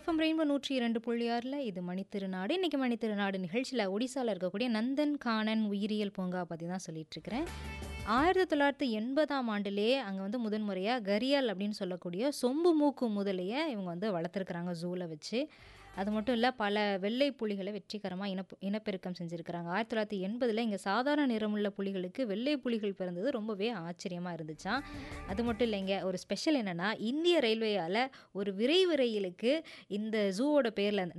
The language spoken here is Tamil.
எஃப்எம் ரெயின்போ நூற்றி இரண்டு புள்ளி ஆறில் இது மணித்திருநாடு இன்றைக்கி மணித்திருநாடு நிகழ்ச்சியில் ஒடிசாவில் இருக்கக்கூடிய நந்தன் கானன் உயிரியல் பூங்கா பற்றி தான் சொல்லிட்டு இருக்கிறேன் ஆயிரத்தி தொள்ளாயிரத்தி எண்பதாம் ஆண்டுலேயே அங்கே வந்து முதன்முறையாக கரியால் அப்படின்னு சொல்லக்கூடிய சொம்பு மூக்கு முதலையை இவங்க வந்து வளர்த்துருக்குறாங்க ஜூவில் வச்சு அது மட்டும் இல்லை பல வெள்ளை புலிகளை வெற்றிகரமாக இனப்பு இனப்பெருக்கம் செஞ்சுருக்கிறாங்க ஆயிரத்தி தொள்ளாயிரத்தி எண்பதில் இங்கே சாதாரண நிறமுள்ள புலிகளுக்கு வெள்ளை புலிகள் பிறந்தது ரொம்பவே ஆச்சரியமாக இருந்துச்சாம் அது மட்டும் இல்லைங்க ஒரு ஸ்பெஷல் என்னென்னா இந்திய ரயில்வேயால் ஒரு விரைவு ரயிலுக்கு இந்த ஜூவோட பேரில்